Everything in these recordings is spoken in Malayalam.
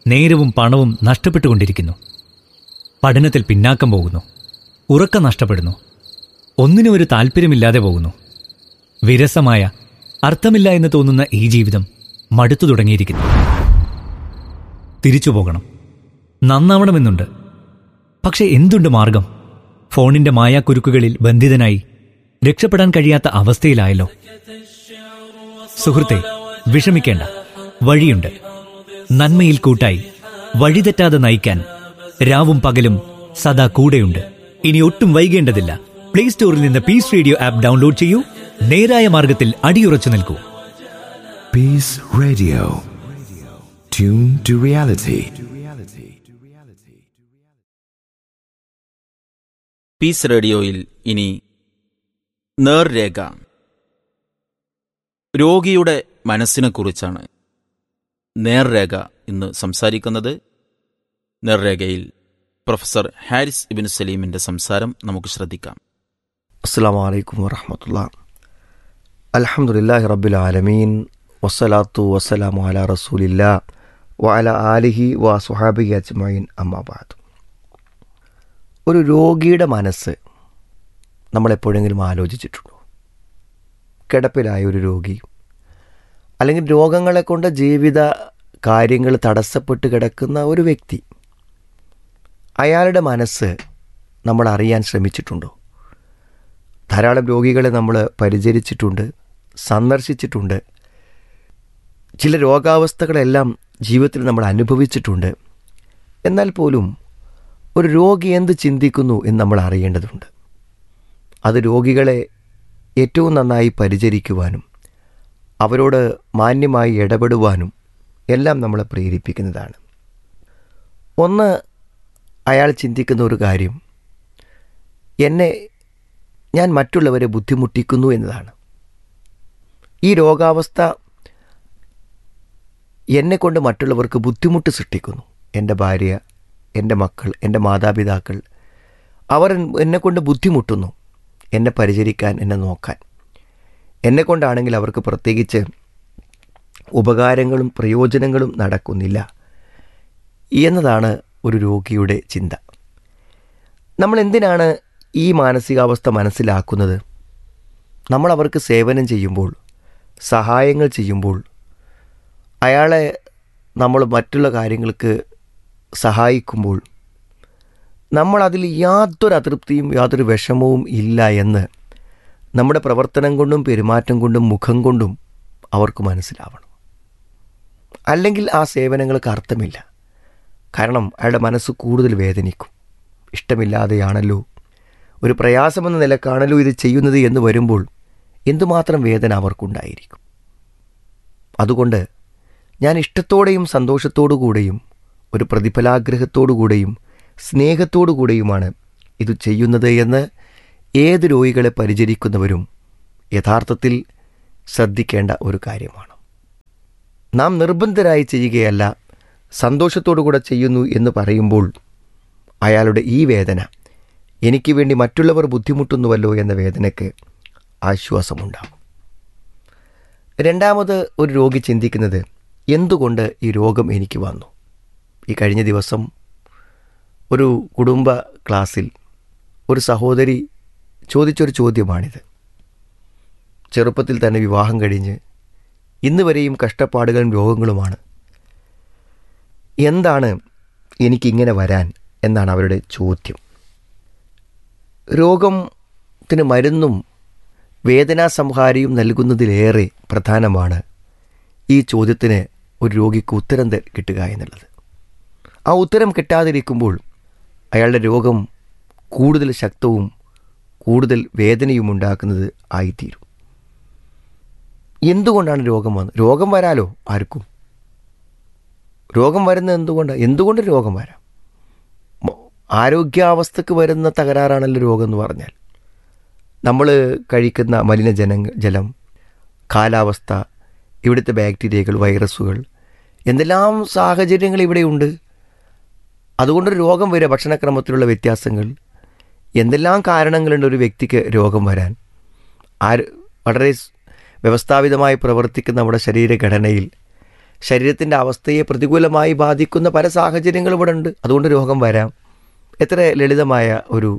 നേരവും പണവും നഷ്ടപ്പെട്ടുകൊണ്ടിരിക്കുന്നു പഠനത്തിൽ പിന്നാക്കം പോകുന്നു ഉറക്കം നഷ്ടപ്പെടുന്നു ഒന്നിനും ഒരു താല്പര്യമില്ലാതെ പോകുന്നു വിരസമായ അർത്ഥമില്ല എന്ന് തോന്നുന്ന ഈ ജീവിതം മടുത്തു തുടങ്ങിയിരിക്കുന്നു തിരിച്ചു പോകണം നന്നാവണമെന്നുണ്ട് പക്ഷെ എന്തുണ്ട് മാർഗം ഫോണിന്റെ മായാക്കുരുക്കുകളിൽ ബന്ധിതനായി രക്ഷപ്പെടാൻ കഴിയാത്ത അവസ്ഥയിലായല്ലോ സുഹൃത്തെ വിഷമിക്കേണ്ട വഴിയുണ്ട് നന്മയിൽ കൂട്ടായി വഴിതെറ്റാതെ നയിക്കാൻ രാവും പകലും സദാ കൂടെയുണ്ട് ഇനി ഒട്ടും വൈകേണ്ടതില്ല പ്ലേ സ്റ്റോറിൽ നിന്ന് പീസ് റേഡിയോ ആപ്പ് ഡൗൺലോഡ് ചെയ്യൂ നേരായ മാർഗത്തിൽ അടിയുറച്ചു നിൽക്കൂ Peace Radio. Tune to reality. Peace റേഡിയോയിൽ ഇനി നേർരേഖ രോഗിയുടെ മനസ്സിനെക്കുറിച്ചാണ് നേർരേഖ ഇന്ന് സംസാരിക്കുന്നത് നേർരേഖയിൽ പ്രൊഫസർ ഹാരിസ് ഇബിൻ സലീമിന്റെ സംസാരം നമുക്ക് ശ്രദ്ധിക്കാം അസ്സാം വലൈക്കും വറഹമത്തുള്ള അലഹമുല്ലാഹി റബ്ബുൽ ആലമീൻ വസ്സലാത്തു വസ്സലാമു അല റസൂലില്ല വഅല ആലിഹി വ സുഹാബിഹി അജ്മൈൻ അമ്മാബാദ് ഒരു രോഗിയുടെ മനസ്സ് നമ്മളെപ്പോഴെങ്കിലും ആലോചിച്ചിട്ടുണ്ടോ കിടപ്പിലായ ഒരു രോഗി അല്ലെങ്കിൽ രോഗങ്ങളെ കൊണ്ട് ജീവിത കാര്യങ്ങൾ തടസ്സപ്പെട്ട് കിടക്കുന്ന ഒരു വ്യക്തി അയാളുടെ മനസ്സ് നമ്മൾ അറിയാൻ ശ്രമിച്ചിട്ടുണ്ടോ ധാരാളം രോഗികളെ നമ്മൾ പരിചരിച്ചിട്ടുണ്ട് സന്ദർശിച്ചിട്ടുണ്ട് ചില രോഗാവസ്ഥകളെല്ലാം ജീവിതത്തിൽ നമ്മൾ അനുഭവിച്ചിട്ടുണ്ട് എന്നാൽ പോലും ഒരു രോഗി എന്ത് ചിന്തിക്കുന്നു എന്ന് നമ്മൾ അറിയേണ്ടതുണ്ട് അത് രോഗികളെ ഏറ്റവും നന്നായി പരിചരിക്കുവാനും അവരോട് മാന്യമായി ഇടപെടുവാനും എല്ലാം നമ്മളെ പ്രേരിപ്പിക്കുന്നതാണ് ഒന്ന് അയാൾ ചിന്തിക്കുന്ന ഒരു കാര്യം എന്നെ ഞാൻ മറ്റുള്ളവരെ ബുദ്ധിമുട്ടിക്കുന്നു എന്നതാണ് ഈ രോഗാവസ്ഥ എന്നെക്കൊണ്ട് മറ്റുള്ളവർക്ക് ബുദ്ധിമുട്ട് സൃഷ്ടിക്കുന്നു എൻ്റെ ഭാര്യ എൻ്റെ മക്കൾ എൻ്റെ മാതാപിതാക്കൾ അവർ എന്നെക്കൊണ്ട് ബുദ്ധിമുട്ടുന്നു എന്നെ പരിചരിക്കാൻ എന്നെ നോക്കാൻ എന്നെക്കൊണ്ടാണെങ്കിൽ അവർക്ക് പ്രത്യേകിച്ച് ഉപകാരങ്ങളും പ്രയോജനങ്ങളും നടക്കുന്നില്ല എന്നതാണ് ഒരു രോഗിയുടെ ചിന്ത നമ്മൾ എന്തിനാണ് ഈ മാനസികാവസ്ഥ മനസ്സിലാക്കുന്നത് നമ്മൾ അവർക്ക് സേവനം ചെയ്യുമ്പോൾ സഹായങ്ങൾ ചെയ്യുമ്പോൾ അയാളെ നമ്മൾ മറ്റുള്ള കാര്യങ്ങൾക്ക് സഹായിക്കുമ്പോൾ നമ്മൾ അതിൽ യാതൊരു അതൃപ്തിയും യാതൊരു വിഷമവും ഇല്ല എന്ന് നമ്മുടെ പ്രവർത്തനം കൊണ്ടും പെരുമാറ്റം കൊണ്ടും മുഖം കൊണ്ടും അവർക്ക് മനസ്സിലാവണം അല്ലെങ്കിൽ ആ സേവനങ്ങൾക്ക് അർത്ഥമില്ല കാരണം അയാളുടെ മനസ്സ് കൂടുതൽ വേദനിക്കും ഇഷ്ടമില്ലാതെയാണല്ലോ ഒരു പ്രയാസമെന്ന നിലക്കാണല്ലോ ഇത് ചെയ്യുന്നത് എന്ന് വരുമ്പോൾ എന്തുമാത്രം വേദന അവർക്കുണ്ടായിരിക്കും അതുകൊണ്ട് ഞാൻ ഇഷ്ടത്തോടെയും സന്തോഷത്തോടു കൂടെയും ഒരു പ്രതിഫലാഗ്രഹത്തോടു കൂടെയും സ്നേഹത്തോടു കൂടെയുമാണ് ഇത് ചെയ്യുന്നത് എന്ന് ഏത് രോഗികളെ പരിചരിക്കുന്നവരും യഥാർത്ഥത്തിൽ ശ്രദ്ധിക്കേണ്ട ഒരു കാര്യമാണ് നാം നിർബന്ധരായി ചെയ്യുകയല്ല സന്തോഷത്തോടു കൂടെ ചെയ്യുന്നു എന്ന് പറയുമ്പോൾ അയാളുടെ ഈ വേദന എനിക്ക് വേണ്ടി മറ്റുള്ളവർ ബുദ്ധിമുട്ടുന്നുവല്ലോ എന്ന വേദനയ്ക്ക് ആശ്വാസമുണ്ടാകും രണ്ടാമത് ഒരു രോഗി ചിന്തിക്കുന്നത് എന്തുകൊണ്ട് ഈ രോഗം എനിക്ക് വന്നു ഈ കഴിഞ്ഞ ദിവസം ഒരു കുടുംബ ക്ലാസ്സിൽ ഒരു സഹോദരി ചോദിച്ചൊരു ചോദ്യമാണിത് ചെറുപ്പത്തിൽ തന്നെ വിവാഹം കഴിഞ്ഞ് ഇന്ന് വരെയും കഷ്ടപ്പാടുകളും രോഗങ്ങളുമാണ് എന്താണ് എനിക്കിങ്ങനെ വരാൻ എന്നാണ് അവരുടെ ചോദ്യം രോഗത്തിന് മരുന്നും വേദനാസംഹാരിയും നൽകുന്നതിലേറെ പ്രധാനമാണ് ഈ ചോദ്യത്തിന് ഒരു രോഗിക്ക് ഉത്തരം ത- കിട്ടുക എന്നുള്ളത് ആ ഉത്തരം കിട്ടാതിരിക്കുമ്പോൾ അയാളുടെ രോഗം കൂടുതൽ ശക്തവും കൂടുതൽ വേദനയും ഉണ്ടാക്കുന്നത് ആയിത്തീരും എന്തുകൊണ്ടാണ് രോഗം വന്നത് രോഗം വരാലോ ആർക്കും രോഗം വരുന്നത് എന്തുകൊണ്ടാണ് എന്തുകൊണ്ട് രോഗം വരാം മ- ആരോഗ്യാവസ്ഥക്ക് വരുന്ന തകരാറാണല്ലോ രോഗം എന്ന് പറഞ്ഞാൽ നമ്മൾ കഴിക്കുന്ന മലിനജന ജലം കാലാവസ്ഥ ഇവിടുത്തെ ബാക്ടീരിയകൾ വൈറസുകൾ എന്തെല്ലാം സാഹചര്യങ്ങൾ ഇവിടെയുണ്ട് അതുകൊണ്ടൊരു രോഗം വരിക ഭക്ഷണക്രമത്തിലുള്ള വ്യത്യാസങ്ങൾ എന്തെല്ലാം കാരണങ്ങളുണ്ട് ഒരു വ്യക്തിക്ക് രോഗം വരാൻ ആര് വളരെ സ് വ്യവസ്ഥാപിതമായി പ്രവർത്തിക്കുന്ന നമ്മുടെ ശരീരഘടനയിൽ ശരീരത്തിൻ്റെ അവസ്ഥയെ പ്രതികൂലമായി ബാധിക്കുന്ന പല സാഹചര്യങ്ങളും ഇവിടെ ഉണ്ട് അതുകൊണ്ട് രോഗം വരാം എത്ര ലളിതമായ ഒരു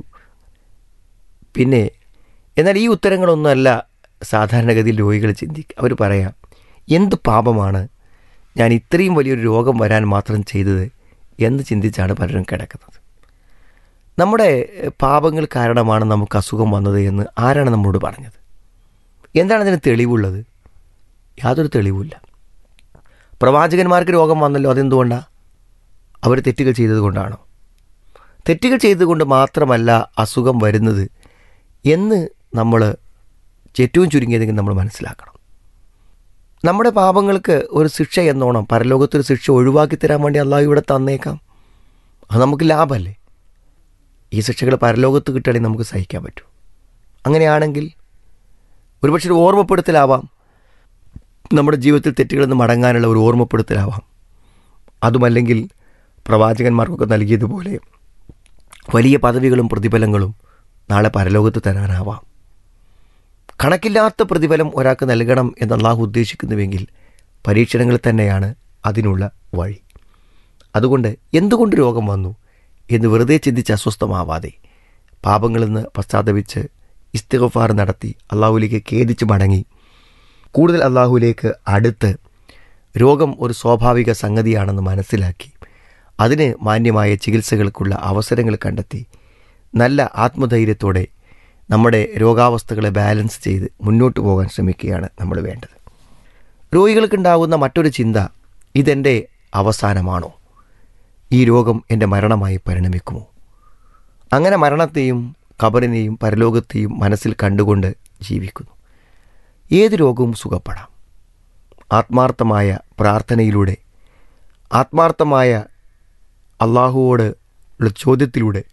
പിന്നെ എന്നാൽ ഈ ഉത്തരങ്ങളൊന്നുമല്ല സാധാരണഗതിയിൽ രോഗികൾ ചിന്തിക്കുക അവർ പറയാം എന്ത് പാപമാണ് ഞാൻ ഇത്രയും വലിയൊരു രോഗം വരാൻ മാത്രം ചെയ്തത് എന്ന് ചിന്തിച്ചാണ് പലരും കിടക്കുന്നത് നമ്മുടെ പാപങ്ങൾ കാരണമാണ് നമുക്ക് അസുഖം വന്നത് എന്ന് ആരാണ് നമ്മളോട് പറഞ്ഞത് എന്താണ് അതിന് തെളിവുള്ളത് യാതൊരു തെളിവുമില്ല പ്രവാചകന്മാർക്ക് രോഗം വന്നല്ലോ അതെന്തുകൊണ്ടാണ് അവർ തെറ്റുകൾ ചെയ്തത് കൊണ്ടാണോ തെറ്റുകൾ ചെയ്തുകൊണ്ട് മാത്രമല്ല അസുഖം വരുന്നത് എന്ന് നമ്മൾ ഏറ്റവും ചുരുങ്ങിയതെങ്കിൽ നമ്മൾ മനസ്സിലാക്കണം നമ്മുടെ പാപങ്ങൾക്ക് ഒരു ശിക്ഷ എന്നോണം പരലോകത്തൊരു ശിക്ഷ ഒഴിവാക്കി തരാൻ വേണ്ടി അള്ളാഹു ഇവിടെ തന്നേക്കാം അത് നമുക്ക് ലാഭമല്ലേ ഈ ശിക്ഷകൾ പരലോകത്ത് കിട്ടുകയാണെങ്കിൽ നമുക്ക് സഹിക്കാൻ പറ്റൂ അങ്ങനെയാണെങ്കിൽ ഒരുപക്ഷെ ഒരു ഓർമ്മപ്പെടുത്തലാവാം നമ്മുടെ ജീവിതത്തിൽ തെറ്റുകളിൽ നിന്ന് മടങ്ങാനുള്ള ഒരു ഓർമ്മപ്പെടുത്തലാവാം അതുമല്ലെങ്കിൽ പ്രവാചകന്മാർക്കൊക്കെ നൽകിയതുപോലെ വലിയ പദവികളും പ്രതിഫലങ്ങളും നാളെ പരലോകത്ത് തരാനാവാം കണക്കില്ലാത്ത പ്രതിഫലം ഒരാൾക്ക് നൽകണം എന്ന് അള്ളാഹു ഉദ്ദേശിക്കുന്നുവെങ്കിൽ പരീക്ഷണങ്ങൾ തന്നെയാണ് അതിനുള്ള വഴി അതുകൊണ്ട് എന്തുകൊണ്ട് രോഗം വന്നു എന്ന് വെറുതെ ചിന്തിച്ച് അസ്വസ്ഥമാവാതെ പാപങ്ങളിൽ നിന്ന് പശ്ചാത്തപിച്ച് ഇസ്തിഗഫാർ നടത്തി അള്ളാഹുലേക്ക് ഖേദിച്ച് മടങ്ങി കൂടുതൽ അള്ളാഹുലേക്ക് അടുത്ത് രോഗം ഒരു സ്വാഭാവിക സംഗതിയാണെന്ന് മനസ്സിലാക്കി അതിന് മാന്യമായ ചികിത്സകൾക്കുള്ള അവസരങ്ങൾ കണ്ടെത്തി നല്ല ആത്മധൈര്യത്തോടെ നമ്മുടെ രോഗാവസ്ഥകളെ ബാലൻസ് ചെയ്ത് മുന്നോട്ട് പോകാൻ ശ്രമിക്കുകയാണ് നമ്മൾ വേണ്ടത് രോഗികൾക്കുണ്ടാകുന്ന മറ്റൊരു ചിന്ത ഇതെൻ്റെ അവസാനമാണോ ഈ രോഗം എൻ്റെ മരണമായി പരിണമിക്കുമോ അങ്ങനെ മരണത്തെയും ഖബറിനെയും പരലോകത്തെയും മനസ്സിൽ കണ്ടുകൊണ്ട് ജീവിക്കുന്നു ഏത് രോഗവും സുഖപ്പെടാം ആത്മാർത്ഥമായ പ്രാർത്ഥനയിലൂടെ ആത്മാർത്ഥമായ അള്ളാഹുവോട് ഉള്ള ചോദ്യത്തിലൂടെ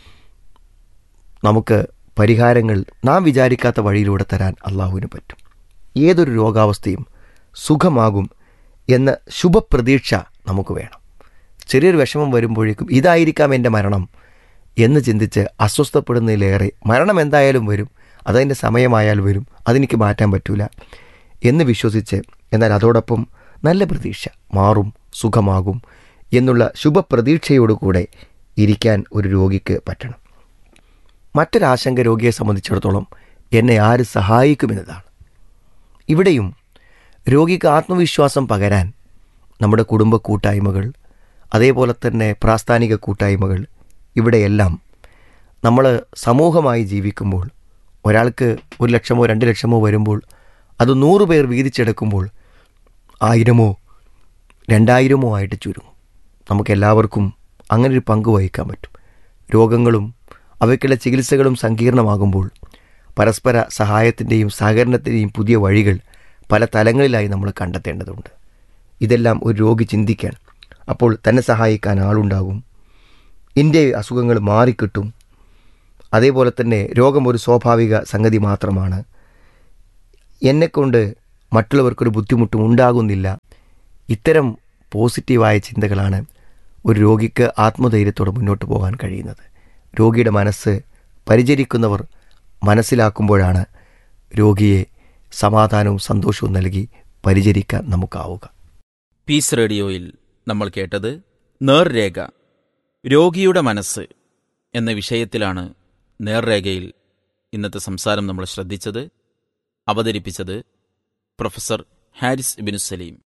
നമുക്ക് പരിഹാരങ്ങൾ നാം വിചാരിക്കാത്ത വഴിയിലൂടെ തരാൻ അള്ളാഹുവിന് പറ്റും ഏതൊരു രോഗാവസ്ഥയും സുഖമാകും എന്ന ശുഭപ്രതീക്ഷ നമുക്ക് വേണം ചെറിയൊരു വിഷമം വരുമ്പോഴേക്കും ഇതായിരിക്കാം എൻ്റെ മരണം എന്ന് ചിന്തിച്ച് അസ്വസ്ഥപ്പെടുന്നതിലേറെ മരണം എന്തായാലും വരും അതതിൻ്റെ സമയമായാൽ വരും അതെനിക്ക് മാറ്റാൻ പറ്റൂല എന്ന് വിശ്വസിച്ച് എന്നാൽ അതോടൊപ്പം നല്ല പ്രതീക്ഷ മാറും സുഖമാകും എന്നുള്ള ശുഭപ്രതീക്ഷയോടുകൂടെ ഇരിക്കാൻ ഒരു രോഗിക്ക് പറ്റണം മറ്റൊരാശങ്ക രോഗിയെ സംബന്ധിച്ചിടത്തോളം എന്നെ ആര് സഹായിക്കുമെന്നതാണ് ഇവിടെയും രോഗിക്ക് ആത്മവിശ്വാസം പകരാൻ നമ്മുടെ കുടുംബ കൂട്ടായ്മകൾ അതേപോലെ തന്നെ പ്രാസ്ഥാനിക കൂട്ടായ്മകൾ ഇവിടെയെല്ലാം നമ്മൾ സമൂഹമായി ജീവിക്കുമ്പോൾ ഒരാൾക്ക് ഒരു ലക്ഷമോ രണ്ട് ലക്ഷമോ വരുമ്പോൾ അത് നൂറ് പേർ വീതിച്ചെടുക്കുമ്പോൾ ആയിരമോ രണ്ടായിരമോ ആയിട്ട് ചുരുങ്ങും നമുക്കെല്ലാവർക്കും അങ്ങനെ ഒരു പങ്ക് വഹിക്കാൻ പറ്റും രോഗങ്ങളും അവയ്ക്കുള്ള ചികിത്സകളും സങ്കീർണമാകുമ്പോൾ പരസ്പര സഹായത്തിൻ്റെയും സഹകരണത്തിൻ്റെയും പുതിയ വഴികൾ പല തലങ്ങളിലായി നമ്മൾ കണ്ടെത്തേണ്ടതുണ്ട് ഇതെല്ലാം ഒരു രോഗി ചിന്തിക്കാൻ അപ്പോൾ തന്നെ സഹായിക്കാൻ ആളുണ്ടാകും എൻ്റെ അസുഖങ്ങൾ മാറിക്കിട്ടും അതേപോലെ തന്നെ രോഗം ഒരു സ്വാഭാവിക സംഗതി മാത്രമാണ് എന്നെക്കൊണ്ട് മറ്റുള്ളവർക്കൊരു ബുദ്ധിമുട്ടും ഉണ്ടാകുന്നില്ല ഇത്തരം പോസിറ്റീവായ ചിന്തകളാണ് ഒരു രോഗിക്ക് ആത്മധൈര്യത്തോടെ മുന്നോട്ട് പോകാൻ കഴിയുന്നത് രോഗിയുടെ മനസ്സ് പരിചരിക്കുന്നവർ മനസ്സിലാക്കുമ്പോഴാണ് രോഗിയെ സമാധാനവും സന്തോഷവും നൽകി പരിചരിക്കാൻ നമുക്കാവുക പീസ് റേഡിയോയിൽ നമ്മൾ കേട്ടത് നേർരേഖ രോഗിയുടെ മനസ്സ് എന്ന വിഷയത്തിലാണ് നേർരേഖയിൽ ഇന്നത്തെ സംസാരം നമ്മൾ ശ്രദ്ധിച്ചത് അവതരിപ്പിച്ചത് പ്രൊഫസർ ഹാരിസ് ഇബിനു സലീം